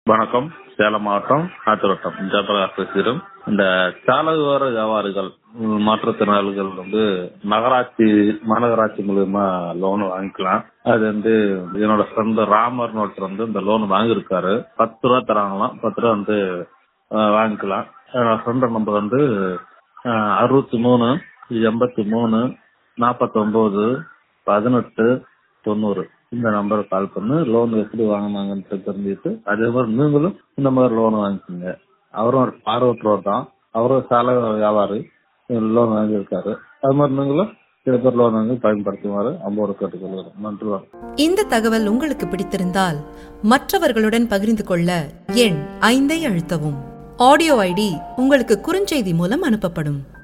வணக்கம் சேலம் மாவட்டம் ஆத்திரோட்டம் ஜெயபிரகாஷ் பேசுகிறோம் இந்த சாலையோர வியாபாரிகள் ம், மாற்றுத்திறனாளிகள் வந்து நகராட்சி மாநகராட்சி மூலியமா லோன் வாங்கிக்கலாம் அது வந்து என்னோட ஃப்ரெண்டு ராமர்னு ஒருத்தர் வந்து இந்த லோன் வாங்கியிருக்காரு பத்து ரூபா தராங்களாம் பத்து ரூபா வந்து அஹ், வாங்கிக்கலாம் என்னோட ஃப்ரெண்ட் நம்பர் வந்து அஹ், அறுபத்தி மூணு எண்பத்தி மூணு நாற்பத்தொம்போது பதினெட்டு தொண்ணூறு இந்த நம்பருக்கு கால் பண்ணி லோன் எப்படி வாங்கினாங்கன்னு தெரிஞ்சுட்டு அதே மாதிரி நீங்களும் இந்த மாதிரி லோன் வாங்கிக்கோங்க அவரும் ஒரு பார்வட்டர் தான் அவரும் சாலை வியாபாரி லோன் வாங்கியிருக்காரு அது மாதிரி நீங்களும் சில பேர் லோன் வாங்கி பயன்படுத்துமாறு அம்போடு கேட்டுக்கொள்கிறேன் நன்றி வணக்கம் இந்த தகவல் உங்களுக்கு பிடித்திருந்தால் மற்றவர்களுடன் பகிர்ந்து கொள்ள எண் ஐந்தை அழுத்தவும் ஆடியோ ஐடி உங்களுக்கு குறுஞ்செய்தி மூலம் அனுப்பப்படும்